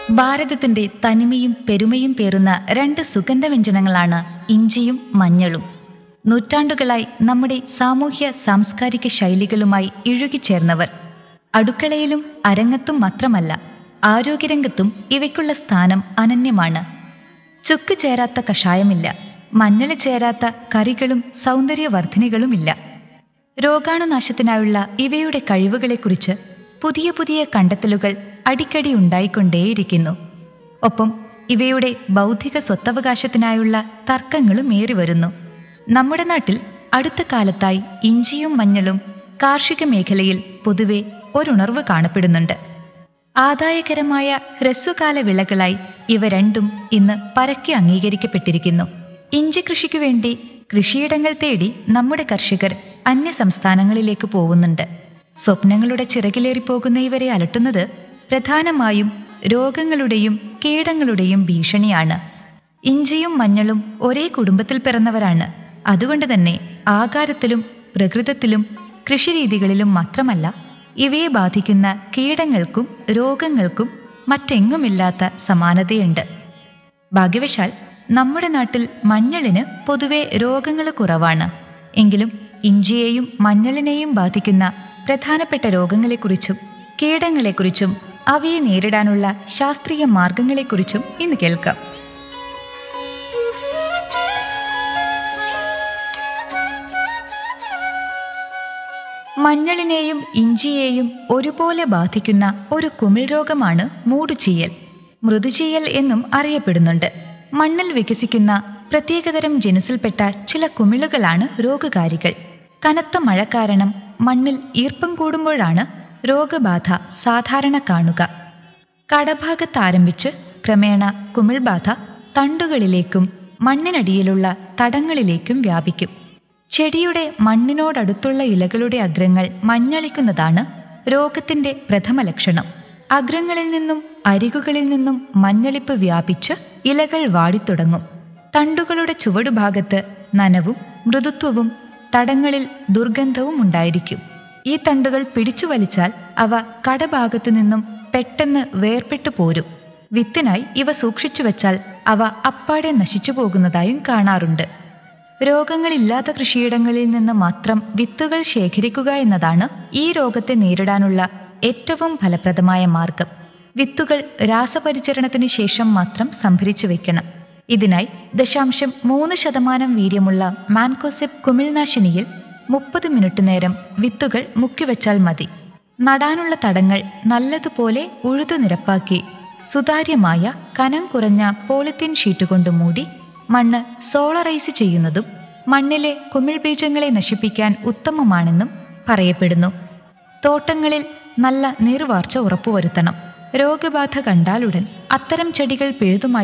ഭാരതത്തിന്റെ തനിമയും പെരുമയും പേറുന്ന രണ്ട് സുഗന്ധവ്യഞ്ജനങ്ങളാണ് ഇഞ്ചിയും മഞ്ഞളും നൂറ്റാണ്ടുകളായി നമ്മുടെ സാമൂഹ്യ സാംസ്കാരിക ശൈലികളുമായി ഇഴുകിച്ചേർന്നവർ അടുക്കളയിലും അരങ്ങത്തും മാത്രമല്ല ആരോഗ്യരംഗത്തും ഇവയ്ക്കുള്ള സ്ഥാനം അനന്യമാണ് ചുക്ക് ചേരാത്ത കഷായമില്ല മഞ്ഞൾ ചേരാത്ത കറികളും സൗന്ദര്യവർദ്ധിനികളുമില്ല രോഗാണുനാശത്തിനായുള്ള ഇവയുടെ കഴിവുകളെക്കുറിച്ച് പുതിയ പുതിയ കണ്ടെത്തലുകൾ അടിക്കടി ഉണ്ടായിക്കൊണ്ടേയിരിക്കുന്നു ഒപ്പം ഇവയുടെ ബൗദ്ധിക സ്വത്തവകാശത്തിനായുള്ള തർക്കങ്ങളും ഏറി വരുന്നു നമ്മുടെ നാട്ടിൽ അടുത്ത കാലത്തായി ഇഞ്ചിയും മഞ്ഞളും കാർഷിക മേഖലയിൽ പൊതുവെ ഒരുണർവ് കാണപ്പെടുന്നുണ്ട് ആദായകരമായ ഹ്രസ്വകാല വിളകളായി ഇവ രണ്ടും ഇന്ന് പരക്കെ അംഗീകരിക്കപ്പെട്ടിരിക്കുന്നു ഇഞ്ചി കൃഷിക്കു വേണ്ടി കൃഷിയിടങ്ങൾ തേടി നമ്മുടെ കർഷകർ അന്യ സംസ്ഥാനങ്ങളിലേക്ക് പോകുന്നുണ്ട് സ്വപ്നങ്ങളുടെ ചിറകിലേറിപ്പോകുന്ന ഇവരെ അലട്ടുന്നത് പ്രധാനമായും രോഗങ്ങളുടെയും കീടങ്ങളുടെയും ഭീഷണിയാണ് ഇഞ്ചിയും മഞ്ഞളും ഒരേ കുടുംബത്തിൽ പിറന്നവരാണ് അതുകൊണ്ട് തന്നെ ആകാരത്തിലും പ്രകൃതത്തിലും കൃഷിരീതികളിലും മാത്രമല്ല ഇവയെ ബാധിക്കുന്ന കീടങ്ങൾക്കും രോഗങ്ങൾക്കും മറ്റെങ്ങുമില്ലാത്ത സമാനതയുണ്ട് ഭാഗ്യവശാൽ നമ്മുടെ നാട്ടിൽ മഞ്ഞളിന് പൊതുവെ രോഗങ്ങൾ കുറവാണ് എങ്കിലും ഇഞ്ചിയെയും മഞ്ഞളിനെയും ബാധിക്കുന്ന പ്രധാനപ്പെട്ട രോഗങ്ങളെക്കുറിച്ചും കീടങ്ങളെക്കുറിച്ചും അവയെ നേരിടാനുള്ള ശാസ്ത്രീയ മാർഗങ്ങളെക്കുറിച്ചും ഇന്ന് കേൾക്കാം മഞ്ഞളിനെയും ഇഞ്ചിയെയും ഒരുപോലെ ബാധിക്കുന്ന ഒരു കുമിൾ രോഗമാണ് മൂടുചീയൽ മൃദുചീയൽ എന്നും അറിയപ്പെടുന്നുണ്ട് മണ്ണിൽ വികസിക്കുന്ന പ്രത്യേകതരം ജനുസിൽപ്പെട്ട ചില കുമിളുകളാണ് രോഗകാരികൾ കനത്ത മഴ കാരണം മണ്ണിൽ ഈർപ്പം കൂടുമ്പോഴാണ് രോഗബാധ സാധാരണ കാണുക കടഭാഗത്ത് ആരംഭിച്ച് ക്രമേണ കുമിൾബാധ തണ്ടുകളിലേക്കും മണ്ണിനടിയിലുള്ള തടങ്ങളിലേക്കും വ്യാപിക്കും ചെടിയുടെ മണ്ണിനോടടുത്തുള്ള ഇലകളുടെ അഗ്രങ്ങൾ മഞ്ഞളിക്കുന്നതാണ് രോഗത്തിന്റെ പ്രഥമ ലക്ഷണം അഗ്രങ്ങളിൽ നിന്നും അരികുകളിൽ നിന്നും മഞ്ഞളിപ്പ് വ്യാപിച്ച് ഇലകൾ വാടിത്തുടങ്ങും തണ്ടുകളുടെ ചുവടുഭാഗത്ത് നനവും മൃദുത്വവും തടങ്ങളിൽ ദുർഗന്ധവും ഉണ്ടായിരിക്കും ഈ തണ്ടുകൾ പിടിച്ചു വലിച്ചാൽ അവ കടഭാഗത്തു നിന്നും പെട്ടെന്ന് വേർപെട്ടു പോരും വിത്തിനായി ഇവ സൂക്ഷിച്ചു വെച്ചാൽ അവ അപ്പാടെ നശിച്ചു പോകുന്നതായും കാണാറുണ്ട് രോഗങ്ങളില്ലാത്ത കൃഷിയിടങ്ങളിൽ നിന്ന് മാത്രം വിത്തുകൾ ശേഖരിക്കുക എന്നതാണ് ഈ രോഗത്തെ നേരിടാനുള്ള ഏറ്റവും ഫലപ്രദമായ മാർഗം വിത്തുകൾ രാസപരിചരണത്തിന് ശേഷം മാത്രം സംഭരിച്ചു വെക്കണം ഇതിനായി ദശാംശം മൂന്ന് ശതമാനം വീര്യമുള്ള മാൻകോസെപ് കുമിൾനാശിനിയിൽ മുപ്പത് മിനിറ്റ് നേരം വിത്തുകൾ മുക്കിവെച്ചാൽ മതി നടാനുള്ള തടങ്ങൾ നല്ലതുപോലെ ഉഴുതു നിരപ്പാക്കി സുതാര്യമായ കനം കുറഞ്ഞ പോളിത്തീൻ ഷീറ്റ് കൊണ്ട് മൂടി മണ്ണ് സോളറൈസ് ചെയ്യുന്നതും മണ്ണിലെ കുമിൾ ബീജങ്ങളെ നശിപ്പിക്കാൻ ഉത്തമമാണെന്നും പറയപ്പെടുന്നു തോട്ടങ്ങളിൽ നല്ല നീർവാർച്ച ഉറപ്പുവരുത്തണം രോഗബാധ കണ്ടാലുടൻ അത്തരം ചെടികൾ പിഴുതുമാറ്റി